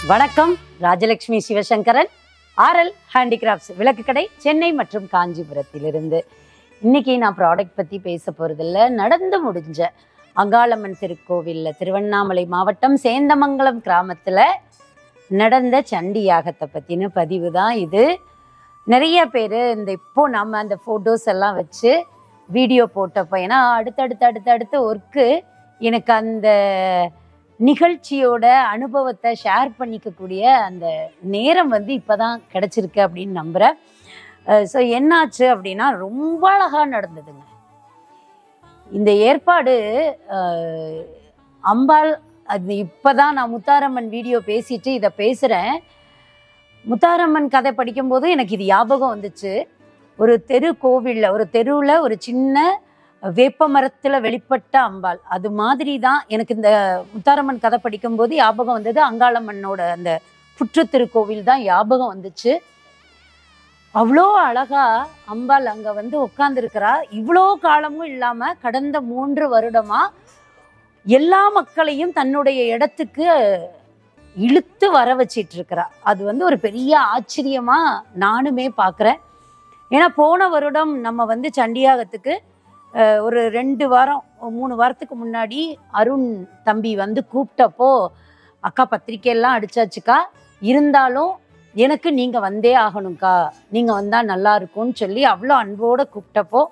வணக்கம் Rajalakshmi Sivasankaran RL handicrafts விளக்கு கடை சென்னை மற்றும் காஞ்சிபுரத்திலிருந்து இன்னைக்கு நான் ப்ராடக்ட் பற்றி பேச போகிறதில்ல நடந்து முடிஞ்ச அங்காளம்மன் திருக்கோவிலில் திருவண்ணாமலை மாவட்டம் சேந்தமங்கலம் கிராமத்தில் நடந்த சண்டி யாகத்தை பற்றின பதிவு தான் இது நிறைய பேர் இந்த இப்போ நம்ம அந்த ஃபோட்டோஸ் எல்லாம் வச்சு வீடியோ போட்டப்போ ஏன்னா அடுத்தடுத்து அடுத்தடுத்து ஒர்க்கு எனக்கு அந்த நிகழ்ச்சியோட அனுபவத்தை ஷேர் பண்ணிக்கக்கூடிய அந்த நேரம் வந்து இப்போ தான் கிடச்சிருக்கு அப்படின்னு நம்புகிறேன் ஸோ என்னாச்சு அப்படின்னா ரொம்ப அழகாக நடந்ததுங்க இந்த ஏற்பாடு அஹ், அம்பாள் அது இப்போ தான் நான் முத்தாரம்மன் வீடியோ பேசிட்டு இதை பேசுகிறேன் முத்தாரம்மன் கதை படிக்கும்போது எனக்கு இது ஞாபகம் வந்துச்சு ஒரு தெரு கோவிலில் ஒரு தெருவில் ஒரு சின்ன வேப்ப மரத்தில் வெளிப்பட்ட அம்பாள் அது மாதிரி தான் எனக்கு இந்த முத்தாரம்மன் கதை படிக்கும்போது ஞாபகம் வந்தது அங்காளம்மனோட அந்த புற்று திருக்கோவில் தான் ஞாபகம் வந்துச்சு அவ்வளோ அழகா அம்பாள் அங்கே வந்து உட்காந்துருக்கிறா இவ்வளோ காலமும் இல்லாமல் கடந்த மூன்று வருடமா எல்லா மக்களையும் தன்னுடைய இடத்துக்கு இழுத்து வர வச்சிட்டு இருக்கிறா அது வந்து ஒரு பெரிய ஆச்சரியமா நானுமே பார்க்குறேன் ஏன்னா போன வருடம் நம்ம வந்து சண்டியாகத்துக்கு அஹ், ஒரு ரெண்டு வாரம் மூணு வாரத்துக்கு முன்னாடி அருண் தம்பி வந்து கூப்பிட்டப்போ அக்கா பத்திரிக்கையெல்லாம் அடிச்சாச்சுக்கா இருந்தாலும் எனக்கு நீங்கள் வந்தே ஆகணும்க்கா நீங்கள் வந்தால் நல்லா இருக்கும்னு சொல்லி அவ்வளோ அன்போடு கூப்பிட்டப்போ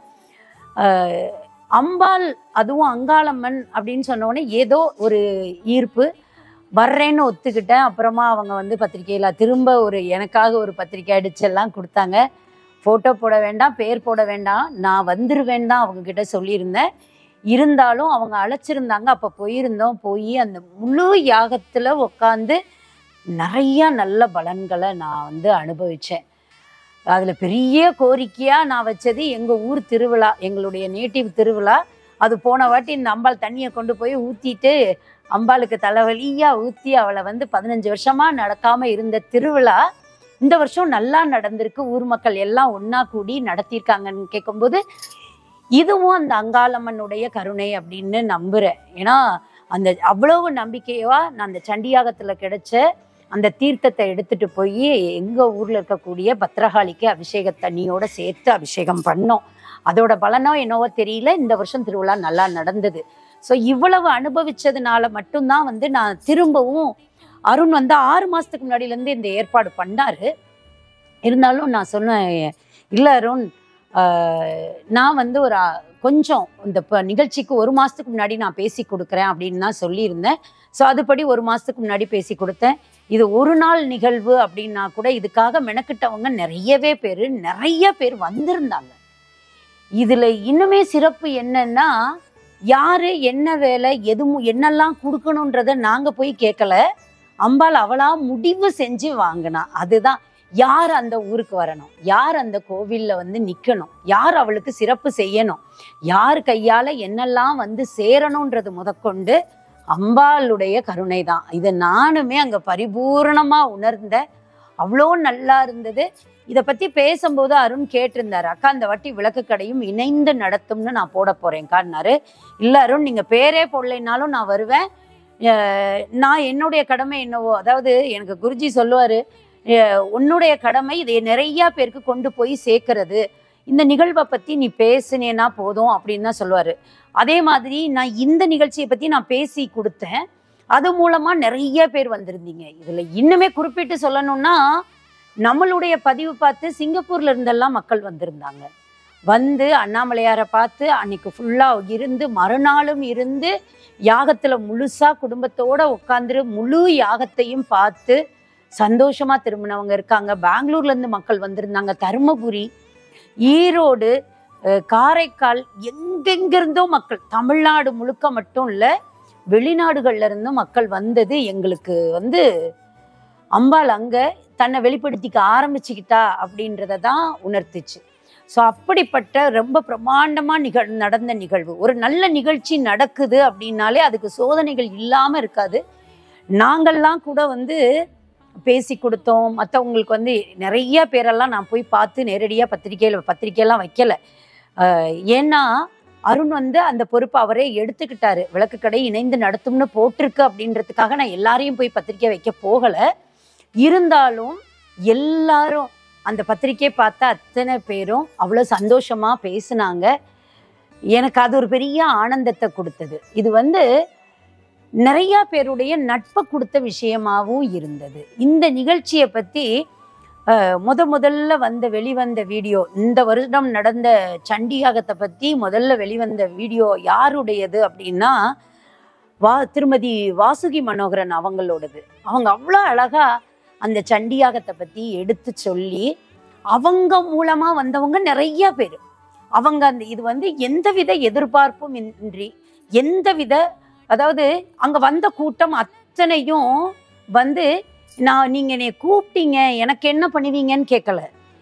அஹ், அம்பாள் அதுவும் அங்காளம்மன் அப்படின்னு சொன்ன உடனே ஏதோ ஒரு ஈர்ப்பு வர்றேன்னு ஒத்துக்கிட்டேன் அப்புறமா அவங்க வந்து பத்திரிக்கையில் திரும்ப ஒரு எனக்காக ஒரு பத்திரிக்கை அடிச்செல்லாம் கொடுத்தாங்க ஃபோட்டோ போட வேண்டாம் பேர் போட வேண்டாம் நான் வந்துருவேன் தான் அவங்க கிட்ட சொல்லியிருந்தேன் இருந்தாலும் அவங்க அழைச்சிருந்தாங்க அப்போ போயிருந்தோம் போய் அந்த முழு யாகத்தில் உட்காந்து நிறைய நல்ல பலன்களை நான் வந்து அனுபவித்தேன் அதில் பெரிய கோரிக்கையாக நான் வச்சது எங்கள் ஊர் திருவிழா எங்களுடைய நேட்டிவ் திருவிழா அது போன வாட்டி இந்த அம்பாள் தண்ணியை கொண்டு போய் ஊற்றிட்டு அம்பாளுக்கு தலைவலியாக ஊற்றி அவளை வந்து பதினஞ்சு வருஷமாக நடக்காமல் இருந்த திருவிழா இந்த வருஷம் நல்லா நடந்திருக்கு ஊர் மக்கள் எல்லாம் ஒன்றா கூடி நடத்தியிருக்காங்கன்னு கேட்கும்போது இதுவும் அந்த அங்காளம்மனுடைய கருணை அப்படின்னு நம்புகிறேன் ஏன்னா அந்த அவ்வளவு நம்பிக்கையவா நான் அந்த சண்டியாகத்தில் கிடைச்ச அந்த தீர்த்தத்தை எடுத்துட்டு போய் எங்கள் ஊரில் இருக்கக்கூடிய பத்திரகாளிக்கு அபிஷேக தண்ணியோட சேர்த்து அபிஷேகம் பண்ணோம் அதோட பலனோ என்னவோ தெரியல இந்த வருஷம் திருவிழா நல்லா நடந்தது ஸோ இவ்வளவு அனுபவிச்சதுனால மட்டும்தான் வந்து நான் திரும்பவும் அருண் வந்து ஆறு மாதத்துக்கு முன்னாடியிலேருந்து இந்த ஏற்பாடு பண்ணாரு இருந்தாலும் நான் சொன்னேன் இல்லை அருண் ஆஹ், நான் வந்து ஒரு ஆ- கொஞ்சம் இந்த ப- நிகழ்ச்சிக்கு ஒரு மாதத்துக்கு முன்னாடி நான் பேசி கொடுக்குறேன் அப்படின்னு தான் சொல்லியிருந்தேன் ஸோ அதுபடி ஒரு மாதத்துக்கு முன்னாடி பேசி கொடுத்தேன் இது ஒரு நாள் நிகழ்வு அப்படின்னா கூட இதுக்காக மெனக்கிட்டவங்க நிறையவே பேர் நிறைய பேர் வந்திருந்தாங்க இதில் இன்னுமே சிறப்பு என்னன்னா யாரு என்ன வேலை எது மு- என்னெல்லாம் கொடுக்கணுன்றத நாங்கள் போய் கேட்கல அம்பாள் அவளா முடிவு செஞ்சு வாங்கினா அதுதான் யார் அந்த ஊருக்கு வரணும் யார் அந்த கோவில்ல வந்து நிக்கணும் யார் அவளுக்கு சிறப்பு செய்யணும் யார் கையால என்னெல்லாம் வந்து சேரணுன்றது முதற்கொண்டு அம்பாளுடைய கருணை தான் இதை நானுமே அங்க பரிபூரணமா உணர்ந்தேன் அவ்வளோ நல்லா இருந்தது இதை பத்தி பேசும்போது அருண் கேட்டிருந்தாரு அக்கா இந்த வாட்டி விளக்கு கடையும் இணைந்து நடத்தும்னு நான் போட போறேன்க்கான்னாரு இல்ல அருண் நீங்க பேரே போடலைனாலும் நான் வருவேன் அஹ் நான் என்னுடைய கடமை என்னவோ அதாவது எனக்கு குருஜி சொல்லுவாரு அஹ் உன்னுடைய கடமை இதை நிறைய பேருக்கு கொண்டு போய் சேர்க்கறது இந்த நிகழ்வை பத்தி நீ பேசுனேன்னா போதும் அப்படின்னு தான் சொல்லுவாரு அதே மாதிரி நான் இந்த நிகழ்ச்சியை பத்தி நான் பேசி கொடுத்தேன் அது மூலமா நிறைய பேர் வந்திருந்தீங்க இதுல இன்னுமே குறிப்பிட்டு சொல்லணும்னா நம்மளுடைய பதிவு பார்த்து சிங்கப்பூர்ல இருந்தெல்லாம் மக்கள் வந்திருந்தாங்க வந்து அண்ணாமலையாரை பார்த்து அன்னைக்கு ஃபுல்லா இருந்து மறுநாளும் இருந்து யாகத்துல முழுசா குடும்பத்தோட உட்காந்துரு முழு யாகத்தையும் பார்த்து சந்தோஷமா திரும்பினவங்க இருக்காங்க பெங்களூர்ல இருந்து மக்கள் வந்திருந்தாங்க தருமபுரி ஈரோடு அஹ், காரைக்கால் எங்கெங்கிருந்தோ மக்கள் தமிழ்நாடு முழுக்க மட்டும் இல்ல வெளிநாடுகள்ல இருந்தும் மக்கள் வந்தது எங்களுக்கு வந்து அம்பாள் அங்க தன்னை வெளிப்படுத்திக்க ஆரம்பிச்சுக்கிட்டா அப்படின்றத தான் உணர்த்துச்சு ஸோ அப்படிப்பட்ட ரொம்ப பிரமாண்டமா நிகழ் நடந்த நிகழ்வு ஒரு நல்ல நிகழ்ச்சி நடக்குது அப்படின்னாலே அதுக்கு சோதனைகள் இல்லாம இருக்காது நாங்கள்லாம் கூட வந்து பேசி கொடுத்தோம் மற்றவங்களுக்கு வந்து நிறைய பேரெல்லாம் நான் போய் பார்த்து நேரடியாக பத்திரிக்கையில் பத்திரிக்கையெல்லாம் வைக்கல அஹ் ஏன்னா அருண் வந்து அந்த பொறுப்பை அவரே எடுத்துக்கிட்டாரு விளக்கு கடை இணைந்து நடத்தும்னு போட்டிருக்கு அப்படின்றதுக்காக நான் எல்லாரையும் போய் பத்திரிக்கை வைக்க போகல இருந்தாலும் எல்லாரும் அந்த பத்திரிக்கையை பார்த்த அத்தனை பேரும் அவ்வளோ சந்தோஷமா பேசுனாங்க எனக்கு அது ஒரு பெரிய ஆனந்தத்தை கொடுத்தது இது வந்து நிறைய பேருடைய நட்பை கொடுத்த விஷயமாவும் இருந்தது இந்த நிகழ்ச்சியை பத்தி அஹ், முத முதல்ல வந்த வெளிவந்த வீடியோ இந்த வருடம் நடந்த சண்டியாகத்தை பத்தி முதல்ல வெளிவந்த வீடியோ யாருடையது அப்படின்னா வா திருமதி வாசுகி மனோகரன் அவங்களோடது அவங்க அவ்வளோ அழகா அந்த சண்டியாகத்தை பத்தி எடுத்து சொல்லி அவங்க மூலமா வந்தவங்க நிறைய பேர் அவங்க அந்த இது வந்து எந்தவித எதிர்பார்ப்பும் இன்றி எந்தவித அதாவது அங்க வந்த கூட்டம் அத்தனையும் வந்து நான் நீங்க என்னை கூப்பிட்டீங்க எனக்கு என்ன பண்ணுவீங்கன்னு கேட்கல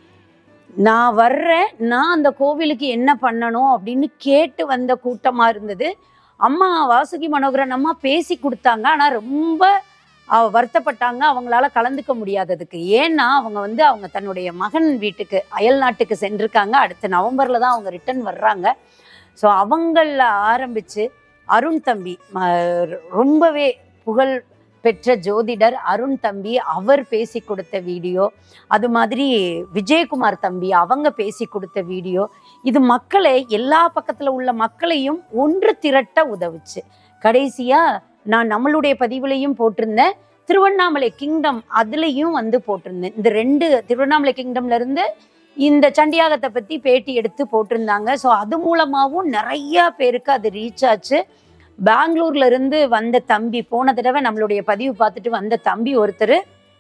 நான் வர்றேன் நான் அந்த கோவிலுக்கு என்ன பண்ணணும் அப்படின்னு கேட்டு வந்த கூட்டமா இருந்தது அம்மா வாசுகி மனோகரன் அம்மா பேசி கொடுத்தாங்க ஆனா ரொம்ப அவ வருத்தப்பட்டாங்க அவங்களால கலந்துக்க முடியாததுக்கு ஏன்னா அவங்க வந்து அவங்க தன்னுடைய மகன் வீட்டுக்கு அயல் நாட்டுக்கு சென்றிருக்காங்க அடுத்த நவம்பர்ல தான் அவங்க ரிட்டர்ன் வர்றாங்க ஸோ அவங்கள ஆரம்பிச்சு அருண் தம்பி ம- ரொம்பவே புகழ் பெற்ற ஜோதிடர் அருண் தம்பி அவர் பேசி கொடுத்த வீடியோ அது மாதிரி விஜயகுமார் தம்பி அவங்க பேசி கொடுத்த வீடியோ இது மக்களை எல்லா பக்கத்துல உள்ள மக்களையும் ஒன்று திரட்ட உதவுச்சு கடைசியா நான் நம்மளுடைய பதிவுலையும் போட்டிருந்தேன் திருவண்ணாமலை கிங்டம் அதுலயும் வந்து போட்டிருந்தேன் இந்த ரெண்டு திருவண்ணாமலை கிங்டம்ல இருந்து இந்த சண்டியாகத்தை பத்தி பேட்டி எடுத்து போட்டிருந்தாங்க ஸோ அது மூலமாவும் நிறைய பேருக்கு அது ரீச் ஆச்சு பெங்களூர்ல இருந்து வந்த தம்பி போன தடவை நம்மளுடைய பதிவு பார்த்துட்டு வந்த தம்பி ஒருத்தர்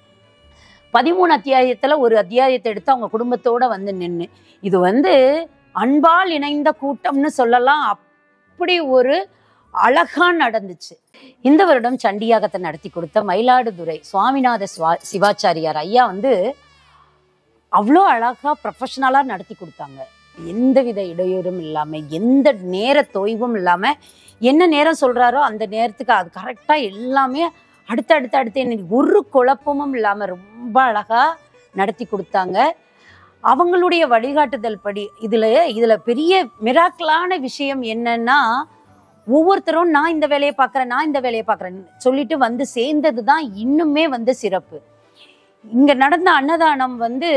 பதிமூணு அத்தியாயத்துல ஒரு அத்தியாயத்தை எடுத்து அவங்க குடும்பத்தோட வந்து நின்று இது வந்து அன்பால் இணைந்த கூட்டம்னு சொல்லலாம் அப்படி ஒரு அழகா நடந்துச்சு இந்த வருடம் சண்டியாகத்தை நடத்தி கொடுத்த மயிலாடுதுறை சுவாமிநாத சுவா சிவாச்சாரியார் ஐயா வந்து அவ்வளோ அழகா ப்ரொஃபஷனலா நடத்தி கொடுத்தாங்க எந்தவித இடையூறும் இல்லாம எந்த நேர தொய்வும் இல்லாம என்ன நேரம் சொல்றாரோ அந்த நேரத்துக்கு அது கரெக்டா எல்லாமே அடுத்து அடுத்து அடுத்து எனக்கு ஒரு குழப்பமும் இல்லாம ரொம்ப அழகா நடத்தி கொடுத்தாங்க அவங்களுடைய வழிகாட்டுதல் படி இதுல இதுல பெரிய மிராக்கலான விஷயம் என்னன்னா ஒவ்வொருத்தரும் நான் இந்த வேலையை பார்க்குறேன் நான் இந்த வேலையை பார்க்குறேன் சொல்லிட்டு வந்து சேர்ந்தது தான் இன்னுமே வந்து சிறப்பு இங்க நடந்த அன்னதானம் வந்து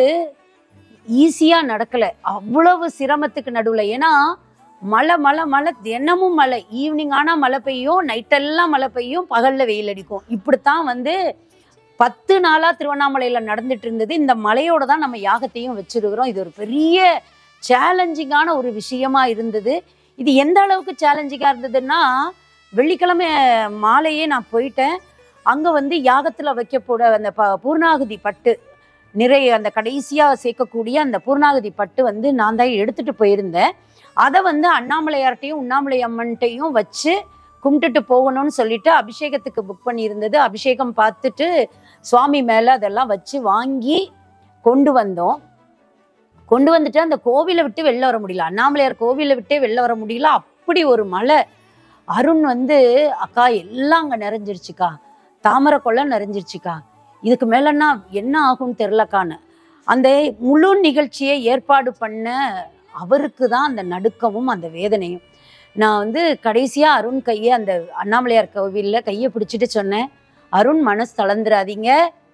ஈஸியா நடக்கல அவ்வளவு சிரமத்துக்கு நடுவுல ஏன்னா மழை மழை மழை தினமும் மழை ஈவினிங் ஆனா மழை பெய்யும் நைட்டெல்லாம் மழை பெய்யும் பகல்ல வெயில் அடிக்கும் இப்படித்தான் வந்து பத்து நாளா திருவண்ணாமலையில நடந்துட்டு இருந்தது இந்த மலையோட தான் நம்ம யாகத்தையும் வச்சிருக்கிறோம் இது ஒரு பெரிய சேலஞ்சிங்கான ஒரு விஷயமா இருந்தது இது எந்த அளவுக்கு சேலஞ்சிங்கா இருந்ததுன்னா வெள்ளிக்கிழமை மாலையே நான் போயிட்டேன் அங்க வந்து யாகத்துல வைக்க போட அந்த ப பூர்ணாகுதி பட்டு நிறைய அந்த கடைசியா சேர்க்கக்கூடிய அந்த பூர்ணாகுதி பட்டு வந்து நான் தான் எடுத்துட்டு போயிருந்தேன் அதை வந்து அண்ணாமலையார்ட்டையும் உண்ணாமலை அம்மன்ட்டையும் வச்சு கும்பிட்டுட்டு போகணும்னு சொல்லிட்டு அபிஷேகத்துக்கு புக் பண்ணியிருந்தது அபிஷேகம் பார்த்துட்டு சுவாமி மேல அதெல்லாம் வச்சு வாங்கி கொண்டு வந்தோம் கொண்டு வந்துட்டு அந்த கோவிலை விட்டு வெளில வர முடியல அண்ணாமலையார் கோவிலை விட்டே வெளில வர முடியல அப்படி ஒரு மழை அருண் வந்து அக்கா எல்லாம் அங்க நிறைஞ்சிருச்சுக்கா தாமரை கொள்ளை நிறைஞ்சிருச்சுக்கா இதுக்கு மேலன்னா என்ன ஆகும்னு தெரிலக்கான்னு அந்த முழு நிகழ்ச்சியை ஏற்பாடு பண்ண அவருக்கு தான் அந்த நடுக்கமும் அந்த வேதனையும் நான் வந்து கடைசியா அருண் கையை அந்த அண்ணாமலையார் கோவில்ல கையை பிடிச்சிட்டு சொன்னேன் அருண் மனசு தளர்ந்துடாதீங்க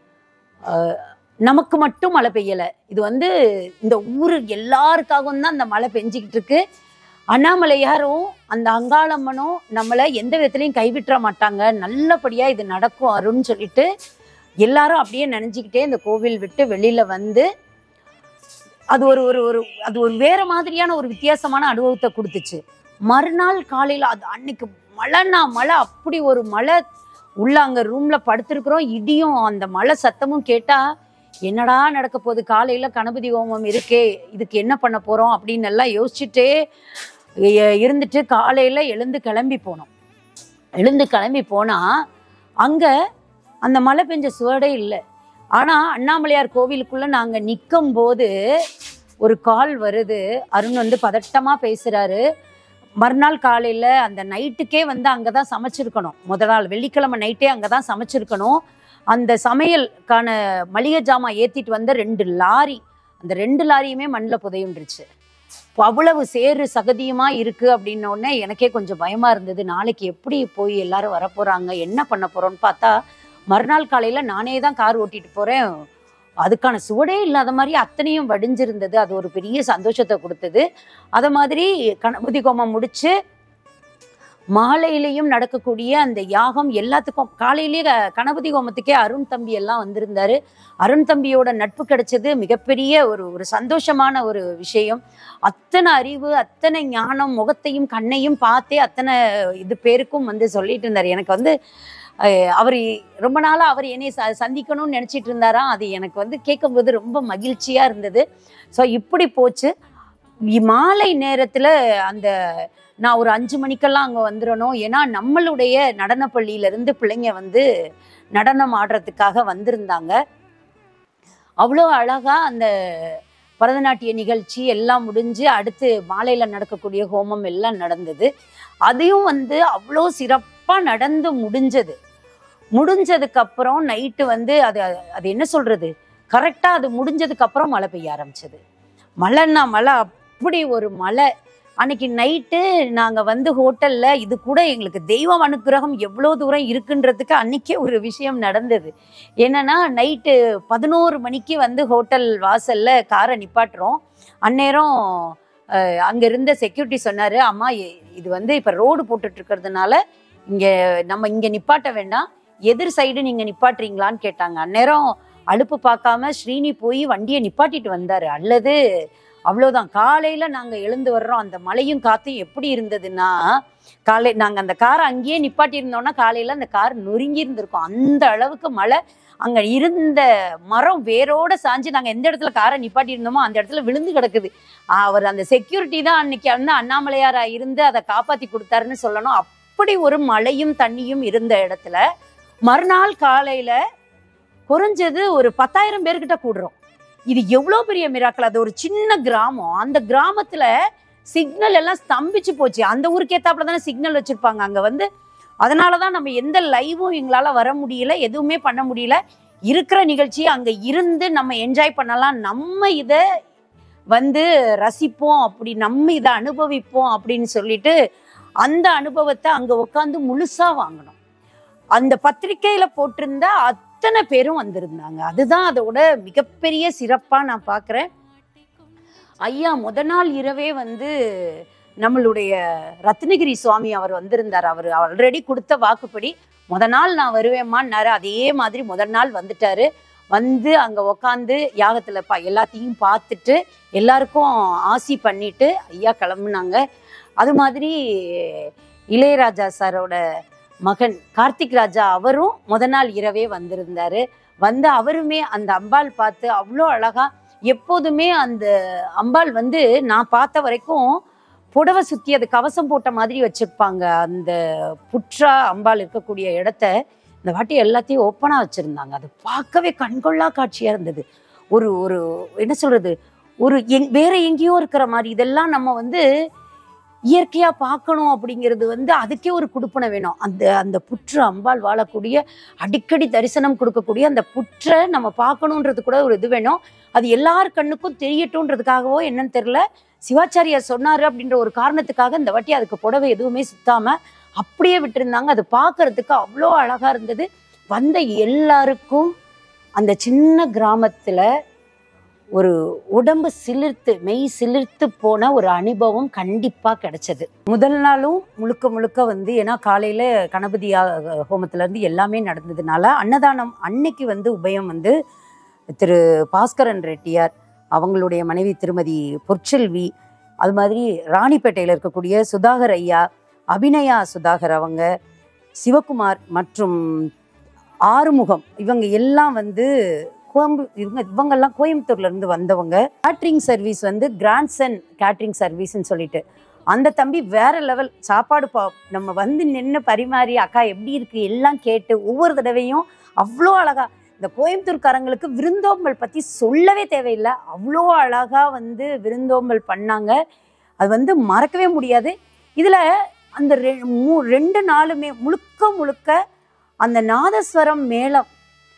அஹ், நமக்கு மட்டும் மழை பெய்யல இது வந்து இந்த ஊரு எல்லாருக்காகவும் தான் அந்த மழை பெஞ்சிக்கிட்டு இருக்கு அண்ணாமலையாரும் அந்த அங்காளம்மனும் நம்மளை எந்த விதத்துலையும் கைவிட்டுற மாட்டாங்க நல்லபடியா இது நடக்கும் அருண் சொல்லிட்டு எல்லாரும் அப்படியே நினைஞ்சுக்கிட்டே இந்த கோவில் விட்டு வெளியில வந்து அது ஒரு ஒரு ஒரு அது ஒரு வேற மாதிரியான ஒரு வித்தியாசமான அனுபவத்தை கொடுத்துச்சு மறுநாள் காலையில அது அன்னைக்கு மழைனா மழை அப்படி ஒரு மழை உள்ள அங்க ரூம்ல படுத்திருக்கிறோம் இடியும் அந்த மழை சத்தமும் கேட்டா என்னடா நடக்க போகுது காலையில கணபதி ஹோமம் இருக்கே இதுக்கு என்ன பண்ண போறோம் அப்படின்னு எல்லாம் யோசிச்சுட்டே எ- இருந்துட்டு காலையில எழுந்து கிளம்பி போனோம் எழுந்து கிளம்பி போனா அங்க அந்த மழை பெஞ்ச சுவடே இல்லை ஆனா அண்ணாமலையார் கோவிலுக்குள்ள நாங்க நிற்கும் போது ஒரு கால் வருது அருண் வந்து பதட்டமா பேசுறாரு மறுநாள் காலையில அந்த நைட்டுக்கே வந்து அங்கதான் சமைச்சிருக்கணும் முத நாள் வெள்ளிக்கிழமை நைட்டே அங்கதான் சமைச்சிருக்கணும் அந்த சமையலுக்கான மளிகை ஜாமான் ஏத்திட்டு வந்த ரெண்டு லாரி அந்த ரெண்டு லாரியுமே மண்ணில் புதையுண்டுருச்சு இப்போ அவ்வளவு சேறு சகதியுமா இருக்கு அப்படின்ன உடனே எனக்கே கொஞ்சம் பயமா இருந்தது நாளைக்கு எப்படி போய் எல்லாரும் வரப்போறாங்க என்ன பண்ண போறோம்னு பார்த்தா மறுநாள் காலையில நானே தான் கார் ஓட்டிட்டு போறேன் அதுக்கான சுவடே இல்லாத மாதிரி அத்தனையும் வடிஞ்சிருந்தது அது ஒரு பெரிய சந்தோஷத்தை கொடுத்தது அதை மாதிரி கணபதி கோமம் முடிச்சு மாலையிலையும் நடக்கக்கூடிய அந்த யாகம் எல்லாத்துக்கும் காலையிலேயே க- கணபதி ஹோமத்துக்கே அருண் தம்பி எல்லாம் வந்திருந்தாரு அருண் தம்பியோட நட்பு கிடைச்சது மிகப்பெரிய ஒரு ஒரு சந்தோஷமான ஒரு விஷயம் அத்தனை அறிவு அத்தனை ஞானம் முகத்தையும் கண்ணையும் பார்த்தே அத்தனை இது பேருக்கும் வந்து சொல்லிட்டு இருந்தார் எனக்கு வந்து அஹ், அவர் ரொம்ப நாளாக அவர் என்னை ச சந்திக்கணும்னு நினச்சிட்டு இருந்தாராம் அது எனக்கு வந்து கேட்கும்போது ரொம்ப மகிழ்ச்சியாக இருந்தது ஸோ இப்படி போச்சு இ- மாலை நேரத்தில் அந்த நான் ஒரு அஞ்சு மணிக்கெல்லாம் அங்கே வந்துடணும் ஏன்னா நம்மளுடைய நடனப் பள்ளியிலேருந்து பிள்ளைங்க வந்து நடனம் ஆடுறதுக்காக வந்திருந்தாங்க அவ்வளோ அழகாக அந்த பரதநாட்டிய நிகழ்ச்சி எல்லாம் முடிஞ்சு அடுத்து மாலையில் நடக்கக்கூடிய ஹோமம் எல்லாம் நடந்தது அதையும் வந்து அவ்வளோ சிறப்பாக நடந்து முடிஞ்சது முடிஞ்சதுக்கு அப்புறம் நைட்டு வந்து அது அது என்ன சொல்றது கரெக்டாக அது முடிஞ்சதுக்கு அப்புறம் மழை பெய்ய ஆரம்பிச்சது மழைன்னா மழை அப்படி ஒரு மழை அன்னைக்கு நைட்டு நாங்கள் வந்து ஹோட்டலில் இது கூட எங்களுக்கு தெய்வம் அனுக்கிரகம் எவ்வளோ தூரம் இருக்குன்றதுக்கு அன்னைக்கே ஒரு விஷயம் நடந்தது என்னன்னா நைட்டு பதினோரு மணிக்கு வந்து ஹோட்டல் வாசல்ல காரை நிப்பாட்டுறோம் அந்நேரம் அஹ், அங்க இருந்த செக்யூரிட்டி சொன்னாரு அம்மா இ- இது வந்து இப்ப ரோடு போட்டுட்டு இருக்கிறதுனால இங்க நம்ம இங்க நிப்பாட்ட வேண்டாம் எதிர் சைடு நீங்க நிப்பாட்டுறீங்களான்னு கேட்டாங்க அந்நேரம் அலுப்பு பார்க்காம ஸ்ரீனி போய் வண்டியை நிப்பாட்டிட்டு வந்தாரு அல்லது அவ்வளோதான் காலையில நாங்க எழுந்து வர்றோம் அந்த மழையும் காத்தும் எப்படி இருந்ததுன்னா காலை நாங்க அந்த காரை அங்கேயே நிப்பாட்டி இருந்தோம்னா காலையில அந்த கார் நொறுங்கி இருந்திருக்கும் அந்த அளவுக்கு மழை அங்க இருந்த மரம் வேரோட சாஞ்சு நாங்க எந்த இடத்துல காரை நிப்பாட்டி இருந்தோமோ அந்த இடத்துல விழுந்து கிடக்குது அவர் அந்த செக்யூரிட்டி தான் அன்னைக்கு வந்து அண்ணாமலையாரா இருந்து அதை காப்பாத்தி கொடுத்தாருன்னு சொல்லணும் அப்படி ஒரு மழையும் தண்ணியும் இருந்த இடத்துல மறுநாள் காலையில குறைஞ்சது ஒரு பத்தாயிரம் பேர்கிட்ட கூடுறோம் இது எவ்வளோ பெரிய மிராக்கள் அது ஒரு சின்ன கிராமம் அந்த கிராமத்துல சிக்னல் எல்லாம் ஸ்தம்பிச்சு போச்சு அந்த ஊருக்கு ஏத்தாப்புல தானே சிக்னல் வச்சிருப்பாங்க அங்க வந்து அதனால தான் நம்ம எந்த லைவும் எங்களால வர முடியல எதுவுமே பண்ண முடியல இருக்கிற நிகழ்ச்சி அங்க இருந்து நம்ம என்ஜாய் பண்ணலாம் நம்ம இதை வந்து ரசிப்போம் அப்படி நம்ம இதை அனுபவிப்போம் அப்படின்னு சொல்லிட்டு அந்த அனுபவத்தை அங்க உட்காந்து முழுசா வாங்கணும் அந்த பத்திரிக்கையில போட்டிருந்த அத்தனை பேரும் வந்திருந்தாங்க அதுதான் அதோட மிகப்பெரிய சிறப்பா நான் பார்க்கிறேன் ஐயா முத நாள் இரவே வந்து நம்மளுடைய ரத்னகிரி சுவாமி அவர் வந்திருந்தார் அவர் ஆல்ரெடி கொடுத்த வாக்குப்படி முத நாள் நான் வருவேம்மான்னாரு அதே மாதிரி முதல் நாள் வந்துட்டாரு வந்து அங்க உக்காந்து யாகத்துல பா எல்லாத்தையும் பார்த்துட்டு எல்லாருக்கும் ஆசி பண்ணிட்டு ஐயா கிளம்புனாங்க அது மாதிரி இளையராஜா சாரோட மகன் கார்த்திக் ராஜா அவரும் முத நாள் இரவே வந்திருந்தாரு வந்து அவருமே அந்த அம்பாள் பார்த்து அவ்வளோ அழகா எப்போதுமே அந்த அம்பாள் வந்து நான் பார்த்த வரைக்கும் புடவை சுத்தி அது கவசம் போட்ட மாதிரி வச்சிருப்பாங்க அந்த புற்றா அம்பாள் இருக்கக்கூடிய இடத்த இந்த வாட்டி எல்லாத்தையும் ஓப்பனாக வச்சிருந்தாங்க அது பார்க்கவே கண்கொள்ளா காட்சியா இருந்தது ஒரு ஒரு என்ன சொல்றது ஒரு எங் வேற எங்கேயோ இருக்கிற மாதிரி இதெல்லாம் நம்ம வந்து இயற்கையா பார்க்கணும் அப்படிங்கிறது வந்து அதுக்கே ஒரு குடுப்பனை வேணும் அந்த அந்த புற்று அம்பாள் வாழக்கூடிய அடிக்கடி தரிசனம் கொடுக்கக்கூடிய அந்த புற்றை நம்ம பார்க்கணுன்றது கூட ஒரு இது வேணும் அது எல்லார் கண்ணுக்கும் தெரியட்டும்ன்றதுக்காகவோ என்னன்னு தெரியல சிவாச்சாரியார் சொன்னாரு அப்படின்ற ஒரு காரணத்துக்காக இந்த வாட்டி அதுக்கு புடவை எதுவுமே சுத்தாம அப்படியே விட்டிருந்தாங்க அது பார்க்கறதுக்கு அவ்வளோ அழகா இருந்தது வந்த எல்லாருக்கும் அந்த சின்ன கிராமத்துல ஒரு உடம்பு சிலிர்த்து மெய் சிலிர்த்து போன ஒரு அனுபவம் கண்டிப்பா கிடைச்சது முதல் நாளும் முழுக்க முழுக்க வந்து ஏன்னா காலையில கணபதி யா- ஹோமத்துல இருந்து எல்லாமே நடந்ததுனால அன்னதானம் அன்னைக்கு வந்து உபயம் வந்து திரு பாஸ்கரன் ரெட்டியார் அவங்களுடைய மனைவி திருமதி பொற்செல்வி அது மாதிரி ராணிப்பேட்டையில் இருக்கக்கூடிய சுதாகர் ஐயா அபிநயா சுதாகர் அவங்க சிவகுமார் மற்றும் ஆறுமுகம் இவங்க எல்லாம் வந்து கோயம்பு இவங்க இவங்கெல்லாம் கோயம்புத்தூர்ல இருந்து வந்தவங்க கேட்ரிங் சர்வீஸ் வந்து கிராண்ட்சன் கேட்ரிங் சர்வீஸ்ன்னு சொல்லிட்டு அந்த தம்பி வேற லெவல் சாப்பாடு பா நம்ம வந்து நின்று பரிமாறி அக்கா எப்படி இருக்கு எல்லாம் கேட்டு ஒவ்வொரு தடவையும் அவ்வளோ அழகா இந்த கோயம்புத்தூர்காரங்களுக்கு விருந்தோம்பல் பத்தி சொல்லவே தேவையில்லை அவ்வளோ அழகா வந்து விருந்தோம்பல் பண்ணாங்க அது வந்து மறக்கவே முடியாது இதுல அந்த ரெ- மூ- ரெண்டு நாளுமே முழுக்க முழுக்க அந்த நாதஸ்வரம் மேளம்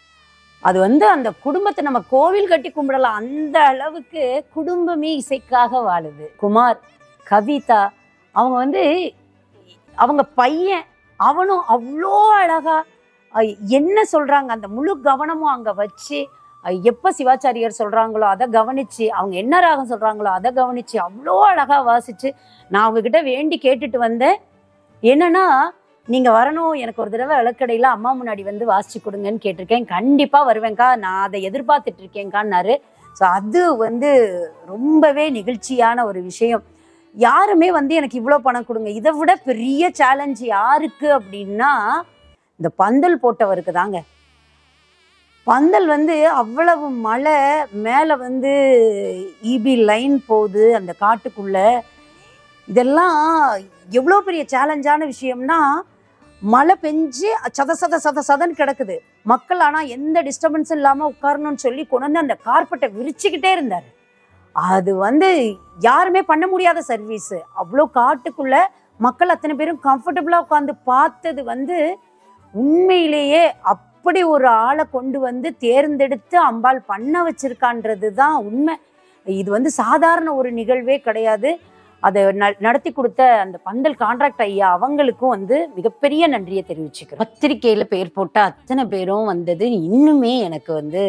அது வந்து அந்த குடும்பத்தை நம்ம கோவில் கட்டி கும்பிடலாம் அந்த அளவுக்கு குடும்பமே இசைக்காக வாழுது குமார் கவிதா அவங்க வந்து அவங்க பையன் அவனும் அவ்வளோ அழகா அஹ், என்ன சொல்றாங்க அந்த முழு கவனமும் அங்க வச்சு அஹ், எப்ப சிவாச்சாரியார் சொல்றாங்களோ அதை கவனிச்சு அவங்க என்ன ராகம் சொல்றாங்களோ அதை கவனிச்சு அவ்வளோ அழகா வாசிச்சு நான் அவங்க கிட்ட வேண்டி கேட்டுட்டு வந்தேன் என்னன்னா நீங்க வரணும் எனக்கு ஒரு தடவை விளக்கடையில அம்மா முன்னாடி வந்து வாசிச்சு கொடுங்கன்னு கேட்டிருக்கேன் கண்டிப்பா வருவேன்க்கா நான் அதை எதிர்பார்த்துட்டு இருக்கேன்க்கான்னாரு ஸோ அது வந்து ரொம்பவே நிகழ்ச்சியான ஒரு விஷயம் யாருமே வந்து எனக்கு இவ்வளோ பணம் கொடுங்க இதை விட பெரிய சேலஞ்ச் யாருக்கு அப்படின்னா இந்த பந்தல் போட்டவருக்கு தாங்க பந்தல் வந்து அவ்வளவு மழை மேலே வந்து இபி லைன் போகுது அந்த காட்டுக்குள்ள இதெல்லாம் எவ்வளோ பெரிய சேலஞ்சான விஷயம்னா மழை பெஞ்சு சத சத சத சதன்னு கிடக்குது மக்கள் ஆனால் எந்த டிஸ்டர்பன்ஸும் இல்லாமல் உட்காரணும்னு சொல்லி கொண்டு வந்து அந்த கார்பெட்டை விரிச்சுக்கிட்டே இருந்தார் அது வந்து யாருமே பண்ண முடியாத சர்வீஸ் அவ்வளோ காட்டுக்குள்ள மக்கள் அத்தனை பேரும் கம்ஃபர்டபுளாக உட்காந்து பார்த்தது வந்து உண்மையிலேயே அப்படி ஒரு ஆளை கொண்டு வந்து தேர்ந்தெடுத்து அம்பாள் பண்ண வச்சிருக்கான்றது தான் உண்மை இது வந்து சாதாரண ஒரு நிகழ்வே கிடையாது அதை ந- நடத்தி கொடுத்த அந்த பந்தல் கான்ட்ராக்ட் ஐயா அவங்களுக்கும் வந்து மிகப்பெரிய நன்றியை தெரிவிச்சுக்கிறேன் பத்திரிக்கையில பேர் போட்ட அத்தனை பேரும் வந்தது இன்னுமே எனக்கு வந்து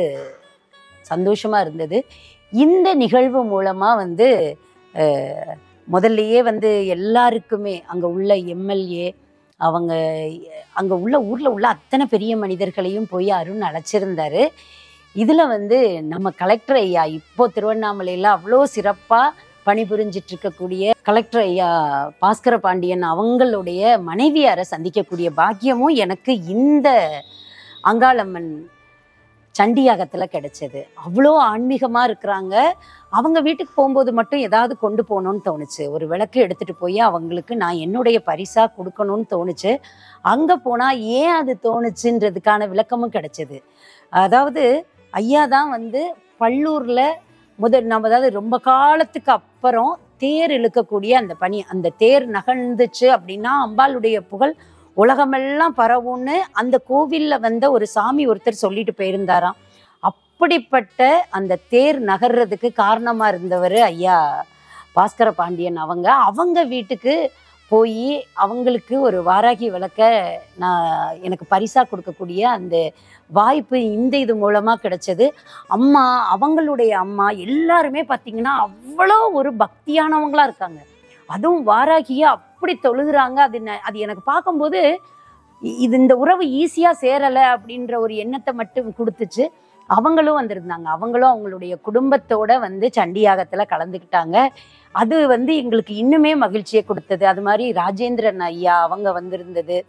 சந்தோஷமா இருந்தது இந்த நிகழ்வு மூலமா வந்து அஹ், முதல்லயே வந்து எல்லாருக்குமே அங்க உள்ள எம்எல்ஏ அவங்க அங்க உள்ள ஊர்ல உள்ள அத்தனை பெரிய மனிதர்களையும் போய் அருண் அழைச்சிருந்தாரு இதுல வந்து நம்ம கலெக்டர் ஐயா இப்போ திருவண்ணாமலையில அவ்வளோ சிறப்பா பணிபுரிஞ்சிட்டு இருக்கக்கூடிய கலெக்டர் ஐயா பாஸ்கர பாண்டியன் அவங்களுடைய மனைவியாரை சந்திக்கக்கூடிய பாக்கியமும் எனக்கு இந்த அங்காளம்மன் சண்டியாகத்துல கிடைச்சது அவ்வளோ ஆன்மீகமா இருக்கிறாங்க அவங்க வீட்டுக்கு போகும்போது மட்டும் ஏதாவது கொண்டு போகணும்னு தோணுச்சு ஒரு விளக்கு எடுத்துட்டு போய் அவங்களுக்கு நான் என்னுடைய பரிசா கொடுக்கணும்னு தோணுச்சு அங்க போனா ஏன் அது தோணுச்சுன்றதுக்கான விளக்கமும் கிடைச்சது அதாவது ஐயா தான் வந்து பள்ளூர்ல முதல் நம்ம அதாவது ரொம்ப காலத்துக்கு அப்புறம் தேர் இழுக்கக்கூடிய அந்த பணி அந்த தேர் நகர்ந்துச்சு அப்படின்னா அம்பாளுடைய புகழ் உலகமெல்லாம் பரவும்னு அந்த கோவில்ல வந்த ஒரு சாமி ஒருத்தர் சொல்லிட்டு போயிருந்தாராம் அப்படிப்பட்ட அந்த தேர் நகர்றதுக்கு காரணமா இருந்தவர் ஐயா பாஸ்கர பாண்டியன் அவங்க அவங்க வீட்டுக்கு போய் அவங்களுக்கு ஒரு வாராகி விளக்க நான் எனக்கு பரிசா கொடுக்கக்கூடிய அந்த வாய்ப்பு இந்த இது மூலமா கிடைச்சது அம்மா அவங்களுடைய அம்மா எல்லாருமே பார்த்தீங்கன்னா அவ்வளோ ஒரு பக்தியானவங்களா இருக்காங்க அதுவும் வாராகிய அப்படி தொழுகிறாங்க அது ந- அது எனக்கு பார்க்கும்போது இ- இது இந்த உறவு ஈஸியா சேரலை அப்படின்ற ஒரு எண்ணத்தை மட்டும் கொடுத்துச்சு அவங்களும் வந்திருந்தாங்க அவங்களும் அவங்களுடைய குடும்பத்தோட வந்து சண்டியாகத்துல கலந்துக்கிட்டாங்க அது வந்து எங்களுக்கு இன்னுமே மகிழ்ச்சியை கொடுத்தது அது மாதிரி ராஜேந்திரன் ஐயா அவங்க வந்திருந்தது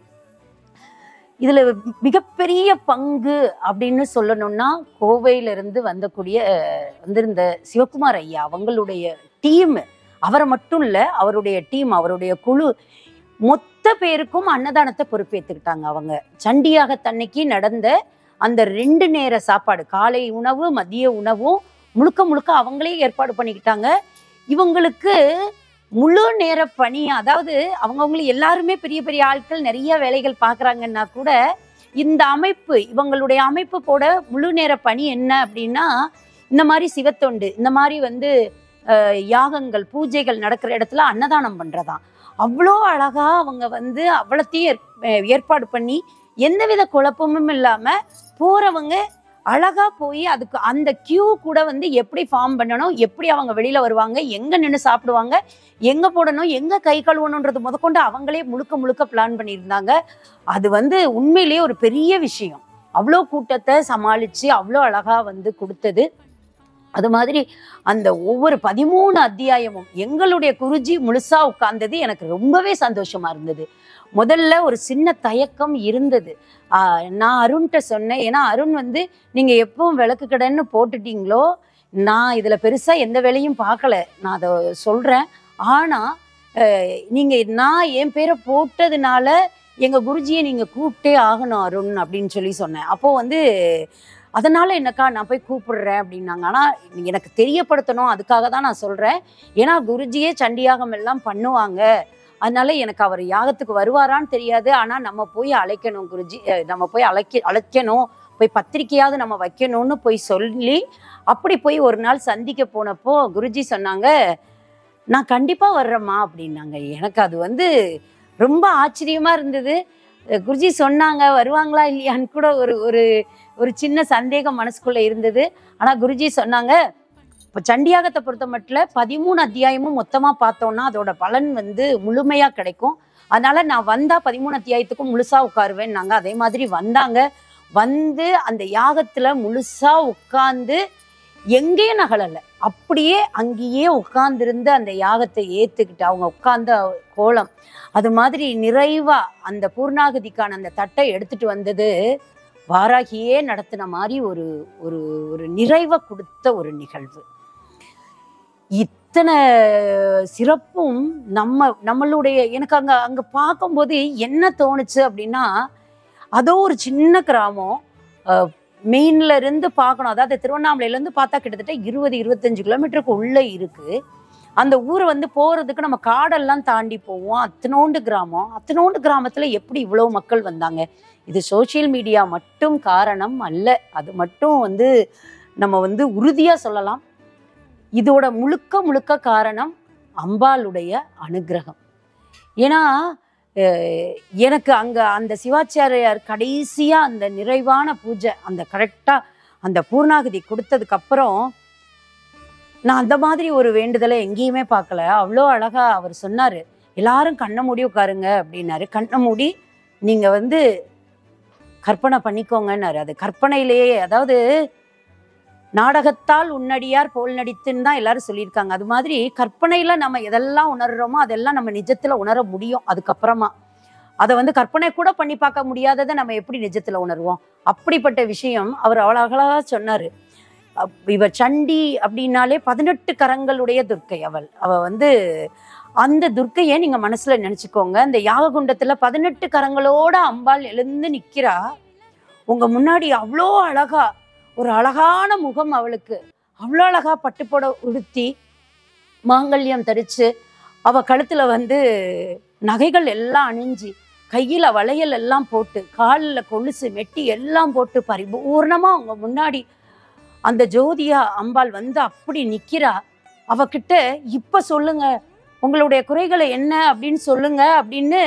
இதுல மிகப்பெரிய பங்கு அப்படின்னு சொல்லணும்னா கோவையில இருந்து வந்தக்கூடிய அஹ், வந்திருந்த சிவகுமார் ஐயா அவங்களுடைய டீம் அவரை மட்டும் இல்ல அவருடைய டீம் அவருடைய குழு மொத்த பேருக்கும் அன்னதானத்தை பொறுப்பேற்றுக்கிட்டாங்க அவங்க சண்டியாகத்தன்னைக்கு நடந்த அந்த ரெண்டு நேர சாப்பாடு காலை உணவு மதிய உணவும் முழுக்க முழுக்க அவங்களே ஏற்பாடு பண்ணிக்கிட்டாங்க இவங்களுக்கு முழு நேர பணி அதாவது அவங்கவுங்கள எல்லாருமே பெரிய பெரிய ஆட்கள் நிறைய வேலைகள் பார்க்குறாங்கன்னா கூட இந்த அமைப்பு இவங்களுடைய அமைப்பு போட முழு நேர பணி என்ன அப்படின்னா இந்த மாதிரி சிவத்தொண்டு இந்த மாதிரி வந்து அஹ், யாகங்கள் பூஜைகள் நடக்கிற இடத்துல அன்னதானம் பண்றதாம் அவ்வளோ அழகா அவங்க வந்து அவ்வளோத்தையும் ஏற்- அஹ், ஏற்பாடு பண்ணி எந்தவித குழப்பமும் இல்லாம போறவங்க அழகா போய் அதுக்கு அந்த கியூ கூட வந்து எப்படி ஃபார்ம் பண்ணணும் எப்படி அவங்க வெளியில வருவாங்க எங்க நின்று சாப்பிடுவாங்க எங்க போடணும் எங்க கை கழுவணுன்றது முதற்கொண்டு அவங்களே முழுக்க முழுக்க பிளான் பண்ணியிருந்தாங்க அது வந்து உண்மையிலேயே ஒரு பெரிய விஷயம் அவ்வளோ கூட்டத்தை சமாளிச்சு அவ்வளோ அழகா வந்து கொடுத்தது அது மாதிரி அந்த ஒவ்வொரு பதிமூணு அத்தியாயமும் எங்களுடைய குருஜி முழுசா உட்கார்ந்தது எனக்கு ரொம்பவே சந்தோஷமா இருந்தது முதல்ல ஒரு சின்ன தயக்கம் இருந்தது ஆஹ் நான் அருண்கிட்ட சொன்னேன் ஏன்னா அருண் வந்து நீங்க எப்பவும் விளக்கு கடைன்னு போட்டுட்டீங்களோ நான் இதுல பெருசா எந்த வேலையும் பார்க்கல நான் அதை சொல்றேன் ஆனா அஹ், நீங்க நான் என் பேரை போட்டதுனால எங்க குருஜியை நீங்க கூப்பிட்டே ஆகணும் அருண் அப்படின்னு சொல்லி சொன்னேன் அப்போ வந்து அதனால என்னக்கா நான் போய் கூப்பிடுறேன் அப்படின்னாங்க ஆனா எனக்கு தெரியப்படுத்தணும் அதுக்காக தான் நான் சொல்றேன் ஏன்னா குருஜியே சண்டியாகம் எல்லாம் பண்ணுவாங்க அதனால எனக்கு அவர் யாகத்துக்கு வருவாரான்னு தெரியாது ஆனா நம்ம போய் அழைக்கணும் குருஜி அஹ் நம்ம போய் அழைக்க அழைக்கணும் போய் பத்திரிக்கையாவது நம்ம வைக்கணும்னு போய் சொல்லி அப்படி போய் ஒரு நாள் சந்திக்க போனப்போ குருஜி சொன்னாங்க நான் கண்டிப்பா வர்றேம்மா அப்படின்னாங்க எனக்கு அது வந்து ரொம்ப ஆச்சரியமா இருந்தது அஹ் குருஜி சொன்னாங்க வருவாங்களா இல்லையான்னு கூட ஒரு ஒரு ஒரு சின்ன சந்தேகம் மனசுக்குள்ள இருந்தது ஆனா குருஜி சொன்னாங்க இப்போ சண்டியாகத்தை பொறுத்த மட்டும் பதிமூணு அத்தியாயமும் மொத்தமா பார்த்தோம்னா அதோட பலன் வந்து முழுமையா கிடைக்கும் அதனால நான் வந்தா பதிமூணு அத்தியாயத்துக்கும் முழுசா உட்காருவேன் நாங்க அதே மாதிரி வந்தாங்க வந்து அந்த யாகத்துல முழுசா உட்கார்ந்து எங்கேயும் நகலல அப்படியே அங்கேயே உட்கார்ந்திருந்து அந்த யாகத்தை ஏத்துக்கிட்டு அவங்க உட்கார்ந்த கோலம் அது மாதிரி நிறைவா அந்த பூர்ணாகதிக்கான அந்த தட்டை எடுத்துட்டு வந்தது வாராகியே நடத்தின மாதிரி ஒரு ஒரு ஒரு நிறைவை கொடுத்த ஒரு நிகழ்வு இத்தனை சிறப்பும் நம்ம நம்மளுடைய எனக்கு அங்க அங்க பார்க்கும்போது என்ன தோணுச்சு அப்படின்னா அதோ ஒரு சின்ன கிராமம் மெயின்ல இருந்து பார்க்கணும் அதாவது திருவண்ணாமலையில இருந்து பார்த்தா கிட்டத்தட்ட இருபது இருபத்தஞ்சு கிலோமீட்டருக்கு உள்ள இருக்கு அந்த ஊரை வந்து போறதுக்கு நம்ம காடெல்லாம் தாண்டி போவோம் அத்தனோண்டு கிராமம் அத்தனோண்டு கிராமத்துல எப்படி இவ்வளவு மக்கள் வந்தாங்க இது சோஷியல் மீடியா மட்டும் காரணம் அல்ல அது மட்டும் வந்து நம்ம வந்து உறுதியா சொல்லலாம் இதோட முழுக்க முழுக்க காரணம் அம்பாளுடைய அனுக்கிரகம் ஏன்னா அஹ், எனக்கு அங்க அந்த சிவாச்சாரியார் கடைசியா அந்த நிறைவான பூஜை அந்த கரெக்டா அந்த பூர்ணாகதி கொடுத்ததுக்கு அப்புறம் நான் அந்த மாதிரி ஒரு வேண்டுதலை எங்கேயுமே பார்க்கல அவ்வளோ அழகா அவர் சொன்னாரு எல்லாரும் கண்ணை மூடி உட்காருங்க அப்படின்னாரு கண்ணை மூடி நீங்க வந்து கற்பனை பண்ணிக்கோங்கன்னாரு அது கற்பனையிலேயே அதாவது நாடகத்தால் உன்னடியார் போல் நடித்துன்னு தான் எல்லாரும் சொல்லியிருக்காங்க அது மாதிரி கற்பனையில நம்ம எதெல்லாம் உணர்றோமோ அதெல்லாம் நம்ம நிஜத்துல உணர முடியும் அதுக்கப்புறமா அதை வந்து கற்பனை கூட பண்ணி பார்க்க முடியாததை நம்ம எப்படி நிஜத்துல உணர்வோம் அப்படிப்பட்ட விஷயம் அவர் அவ்வளோ அழகா சொன்னாரு அப்- இவ சண்டி அப்படின்னாலே பதினெட்டு கரங்களுடைய துர்க்கை அவள் அவ வந்து அந்த துர்க்கையை நீங்க மனசுல நினைச்சுக்கோங்க இந்த யாககுண்டத்துல பதினெட்டு கரங்களோட அம்பாள் எழுந்து நிக்கிறா உங்க முன்னாடி அவ்வளோ அழகா ஒரு அழகான முகம் அவளுக்கு அவ்வளோ அழகா பட்டுப்பட உடுத்தி மாங்கல்யம் தரிச்சு அவ கழுத்துல வந்து நகைகள் எல்லாம் அணிஞ்சு கையில வளையல் எல்லாம் போட்டு காலில் கொலுசு மெட்டி எல்லாம் போட்டு பரிபூர்ணமா அவங்க முன்னாடி அந்த ஜோதியா அம்பாள் வந்து அப்படி நிக்கிறா அவகிட்ட இப்ப சொல்லுங்க உங்களுடைய குறைகளை என்ன அப்படின்னு சொல்லுங்க அப்படின்னு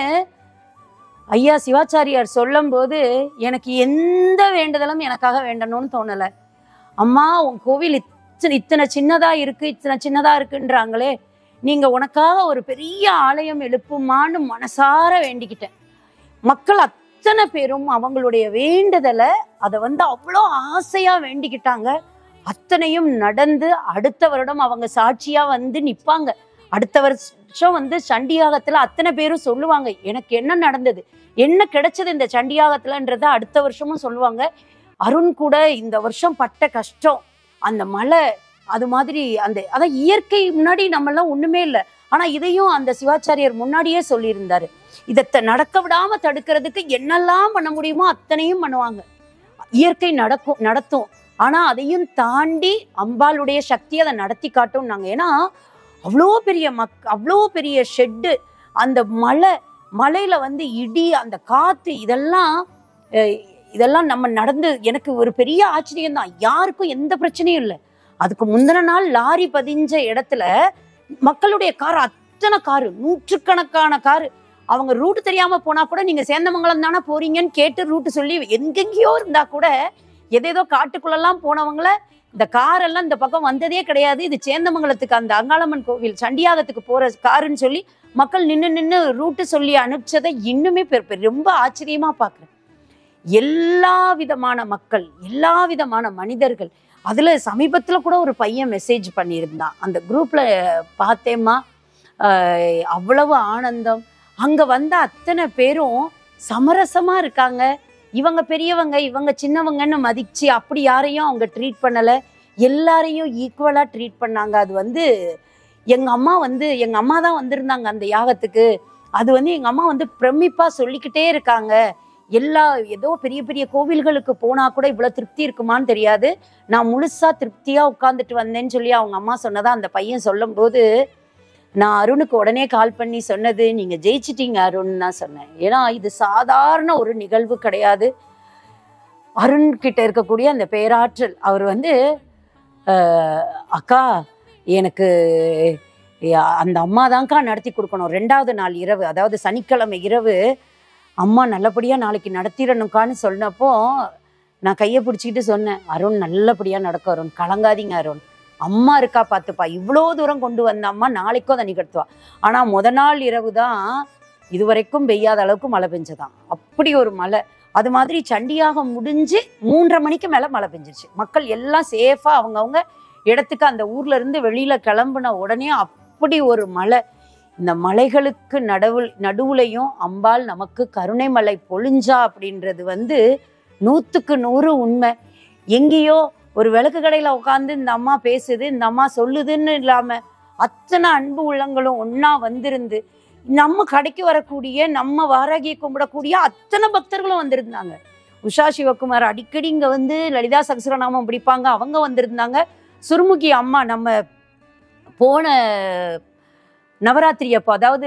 ஐயா சிவாச்சாரியார் சொல்லும்போது எனக்கு எந்த வேண்டுதலும் எனக்காக வேண்டணும்னு தோணல அம்மா உன் கோவில் இத்தனை இத்தனை சின்னதா இருக்கு இத்தனை சின்னதா இருக்குன்றாங்களே நீங்க உனக்காக ஒரு பெரிய ஆலயம் எழுப்புமான்னு மனசார வேண்டிக்கிட்டேன் மக்கள் அத்தனை பேரும் அவங்களுடைய வேண்டுதலை அதை வந்து அவ்வளோ ஆசையா வேண்டிக்கிட்டாங்க அத்தனையும் நடந்து அடுத்த வருடம் அவங்க சாட்சியா வந்து நிப்பாங்க அடுத்த வருஷம் வந்து சண்டியாகத்துல அத்தனை பேரும் சொல்லுவாங்க எனக்கு என்ன நடந்தது என்ன கிடைச்சது இந்த சண்டியாகத்துலன்றத அடுத்த வருஷமும் சொல்லுவாங்க அருண் கூட இந்த வருஷம் பட்ட கஷ்டம் அந்த மழை அது மாதிரி அந்த அதான் இயற்கை முன்னாடி நம்மெல்லாம் ஒண்ணுமே இல்லை ஆனா இதையும் அந்த சிவாச்சாரியர் முன்னாடியே சொல்லியிருந்தாரு இதை த- நடக்க விடாம தடுக்கிறதுக்கு என்னெல்லாம் பண்ண முடியுமோ அத்தனையும் பண்ணுவாங்க இயற்கை நடக்கும் நடத்தும் ஆனா அதையும் தாண்டி அம்பாளுடைய சக்தி அதை நடத்தி காட்டும் நாங்க ஏன்னா அவ்வளோ பெரிய மக் அவ்வளோ பெரிய ஷெட்டு அந்த மலை மலையில வந்து இடி அந்த காத்து இதெல்லாம் அஹ், இதெல்லாம் நம்ம நடந்து எனக்கு ஒரு பெரிய ஆச்சரியம் தான் யாருக்கும் எந்த பிரச்சனையும் இல்லை அதுக்கு முந்தின நாள் லாரி பதிஞ்ச இடத்துல மக்களுடைய கார் அத்தனை காரு நூற்றுக்கணக்கான காரு அவங்க ரூட் தெரியாம போனா கூட நீங்க சேந்தமங்கலம் தானே போறீங்கன்னு கேட்டு ரூட் சொல்லி எங்கெங்கேயோ இருந்தா கூட எதேதோ காட்டுக்குள்ளெல்லாம் போனவங்கள இந்த கார் எல்லாம் இந்த பக்கம் வந்ததே கிடையாது இது சேந்தமங்கலத்துக்கு அந்த அங்காளம்மன் கோவில் சண்டியாகத்துக்கு போற காருன்னு சொல்லி மக்கள் நின்று நின்று ரூட்டு சொல்லி அனுப்பிச்சதை இன்னுமே பெரு- பெரு- ரொம்ப ஆச்சரியமா பார்க்குறேன் எல்லா விதமான மக்கள் எல்லா விதமான மனிதர்கள் அதுல சமீபத்துல கூட ஒரு பையன் மெசேஜ் பண்ணியிருந்தான் அந்த குரூப்ல பார்த்தேம்மா ஆஹ் அவ்வளவு ஆனந்தம் அங்க வந்த அத்தனை பேரும் சமரசமா இருக்காங்க இவங்க பெரியவங்க இவங்க சின்னவங்கன்னு மதிச்சு அப்படி யாரையும் அவங்க ட்ரீட் பண்ணல எல்லாரையும் ஈக்குவலா ட்ரீட் பண்ணாங்க அது வந்து எங்க அம்மா வந்து எங்க அம்மா தான் வந்திருந்தாங்க அந்த யாகத்துக்கு அது வந்து எங்க அம்மா வந்து பிரமிப்பா சொல்லிக்கிட்டே இருக்காங்க எல்லா ஏதோ பெரிய பெரிய கோவில்களுக்கு போனா கூட இவ்வளவு திருப்தி இருக்குமான்னு தெரியாது நான் முழுசா திருப்தியா உட்கார்ந்துட்டு வந்தேன்னு சொல்லி அவங்க அம்மா சொன்னதா அந்த பையன் சொல்லும்போது நான் அருணுக்கு உடனே கால் பண்ணி சொன்னது நீங்க ஜெயிச்சிட்டீங்க அருண் தான் சொன்னேன் ஏன்னா இது சாதாரண ஒரு நிகழ்வு கிடையாது அருண் கிட்ட இருக்கக்கூடிய அந்த பேராற்றல் அவர் வந்து அஹ், அக்கா எனக்கு யா- அந்த அம்மா தான்க்கா நடத்தி கொடுக்கணும் ரெண்டாவது நாள் இரவு அதாவது சனிக்கிழமை இரவு அம்மா நல்லபடியா நாளைக்கு நடத்திடணுக்கான்னு சொன்னப்போ நான் கையை பிடிச்சிக்கிட்டு சொன்னேன் அருண் நல்லபடியா நடக்கும் அருண் கலங்காதீங்க அருண் அம்மா இருக்கா பார்த்துப்பா இவ்வளோ தூரம் கொண்டு வந்த அம்மா நாளைக்கும் அதை நிகழ்த்துவா ஆனா முத நாள் இரவு தான் இதுவரைக்கும் பெய்யாத அளவுக்கு மழை பெஞ்சதாம் அப்படி ஒரு மழை அது மாதிரி சண்டியாக முடிஞ்சு மூன்றரை மணிக்கு மேல மழை பெஞ்சிருச்சு மக்கள் எல்லாம் சேஃபா அவங்கவுங்க இடத்துக்கு அந்த ஊர்ல இருந்து வெளியில கிளம்புன உடனே அப்படி ஒரு மழை இந்த மலைகளுக்கு நடுவில் நடுவுலையும் அம்பாள் நமக்கு கருணை மலை பொழிஞ்சா அப்படின்றது வந்து நூத்துக்கு நூறு உண்மை எங்கேயோ ஒரு விளக்கு கடையில உட்காந்து இந்த அம்மா பேசுது இந்த அம்மா சொல்லுதுன்னு இல்லாம அத்தனை அன்பு உள்ளங்களும் ஒண்ணா வந்திருந்து நம்ம கடைக்கு வரக்கூடிய நம்ம வாராகியை கும்பிடக்கூடிய அத்தனை பக்தர்களும் வந்திருந்தாங்க உஷா சிவகுமார் அடிக்கடி இங்க வந்து லலிதா சகசரநாமம் பிடிப்பாங்க அவங்க வந்திருந்தாங்க சுருமுகி அம்மா நம்ம போன நவராத்திரி அப்போ அதாவது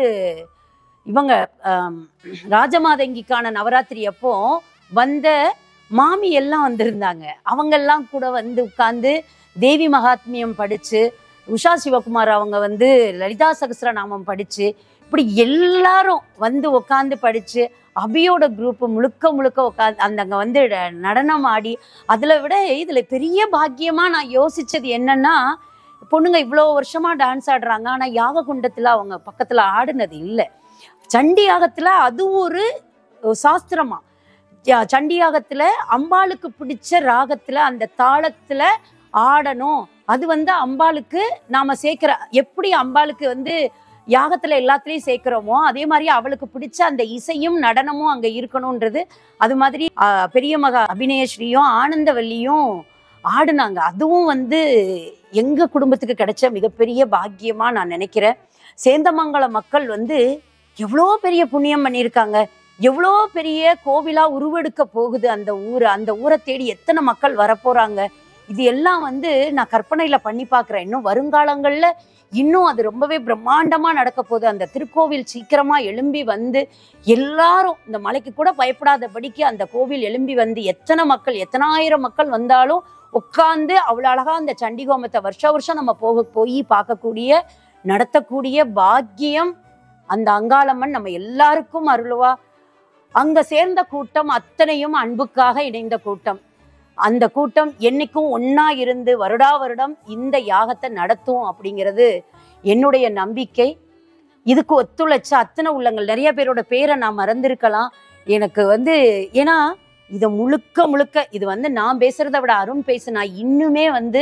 இவங்க ஆம், ராஜமாதங்கிக்கான நவராத்திரி அப்போ வந்த மாமி எல்லாம் வந்திருந்தாங்க அவங்கெல்லாம் கூட வந்து உட்கார்ந்து தேவி மகாத்மியம் படிச்சு உஷா சிவகுமார் அவங்க வந்து லலிதா சகஸ்ரநாமம் படிச்சு இப்படி எல்லாரும் வந்து உட்காந்து படிச்சு அபியோட குரூப் முழுக்க முழுக்க உட்காந்து அந்த அங்க வந்து ட- நடனம் ஆடி அதுல விட இதுல பெரிய பாக்கியமா நான் யோசிச்சது என்னன்னா பொண்ணுங்க இவ்வளோ வருஷமா டான்ஸ் ஆடுறாங்க ஆனா யாக குண்டத்துல அவங்க பக்கத்துல ஆடுனது இல்லை சண்டி யாகத்துல அது ஒரு சாஸ்திரமா யா- சண்டி யாகத்துல அம்பாளுக்கு பிடிச்ச ராகத்துல அந்த தாளத்துல ஆடணும் அது வந்து அம்பாளுக்கு நாம சேர்க்கிற எப்படி அம்பாளுக்கு வந்து யாகத்துல எல்லாத்துலயும் சேர்க்கிறோமோ அதே மாதிரி அவளுக்கு பிடிச்ச அந்த இசையும் நடனமும் அங்க இருக்கணும்ன்றது அது மாதிரி ஆ, பெரிய மகா அபிநயஸ்ரீயும் ஆனந்தவல்லியும் ஆடுனாங்க அதுவும் வந்து எங்க குடும்பத்துக்கு கிடைச்ச மிகப்பெரிய பாக்கியமா நான் நினைக்கிறேன் சேந்தமங்கலம் மக்கள் வந்து எவ்வளோ பெரிய புண்ணியம் பண்ணியிருக்காங்க எவ்வளோ பெரிய கோவிலா உருவெடுக்க போகுது அந்த ஊர் அந்த ஊரை தேடி எத்தனை மக்கள் வரப்போறாங்க இது எல்லாம் வந்து நான் கற்பனையில பண்ணி பார்க்கிறேன் இன்னும் வருங்காலங்கள்ல இன்னும் அது ரொம்பவே பிரம்மாண்டமா நடக்க போகுது அந்த திருக்கோவில் சீக்கிரமா எழும்பி வந்து எல்லாரும் இந்த மலைக்கு கூட பயப்படாதபடிக்கு அந்த கோவில் எழும்பி வந்து எத்தனை மக்கள் எத்தனாயிரம் மக்கள் வந்தாலும் உட்கார்ந்து அவ்வளவு அழகா அந்த சண்டிகோமத்தை வருஷ வருஷம் நம்ம போக போய் பார்க்கக்கூடிய நடத்தக்கூடிய பாக்கியம் அந்த அங்காளம்மன் நம்ம எல்லாருக்கும் அருளுவா அங்க சேர்ந்த கூட்டம் அத்தனையும் அன்புக்காக இணைந்த கூட்டம் அந்த கூட்டம் என்னைக்கும் ஒண்ணா இருந்து வருடா வருடம் இந்த யாகத்தை நடத்தும் அப்படிங்கிறது என்னுடைய நம்பிக்கை இதுக்கு ஒத்துழைச்ச அத்தனை உள்ளங்கள் நிறைய பேரோட பேரை நான் மறந்திருக்கலாம் எனக்கு வந்து ஏன்னா இதை முழுக்க முழுக்க இது வந்து நான் பேசுறதை விட அருண் பேசுனா இன்னுமே வந்து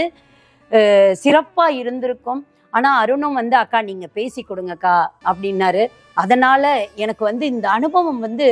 அஹ், சிறப்பா இருந்திருக்கும் ஆனா அருணும் வந்து அக்கா நீங்க பேசி கொடுங்கக்கா அப்படின்னாரு அதனால எனக்கு வந்து இந்த அனுபவம் வந்து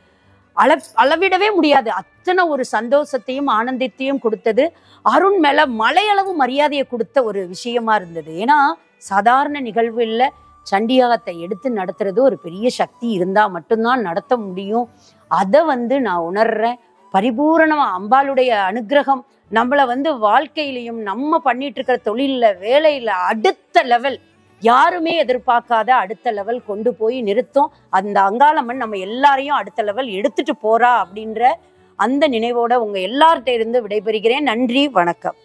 அள அளவிடவே முடியாது அத்தனை ஒரு சந்தோஷத்தையும் ஆனந்தத்தையும் கொடுத்தது அருண் மேல மலையளவு மரியாதையை கொடுத்த ஒரு விஷயமா இருந்தது ஏன்னா சாதாரண நிகழ்வு இல்லை சண்டியாகத்தை எடுத்து நடத்துறது ஒரு பெரிய சக்தி இருந்தா மட்டும்தான் நடத்த முடியும் அதை வந்து நான் உணர்றேன் பரிபூரணமா அம்பாளுடைய அனுக்கிரகம் நம்மள வந்து வாழ்க்கையிலையும் நம்ம பண்ணிட்டு இருக்கிற தொழில்ல வேலையில அடுத்த லெவல் யாருமே எதிர்பார்க்காத அடுத்த லெவல் கொண்டு போய் நிறுத்தும் அந்த அங்காளம்மன் நம்ம எல்லாரையும் அடுத்த லெவல் எடுத்துட்டு போறா அப்படின்ற அந்த நினைவோட உங்க எல்லார்கிட்ட இருந்து விடைபெறுகிறேன் நன்றி வணக்கம்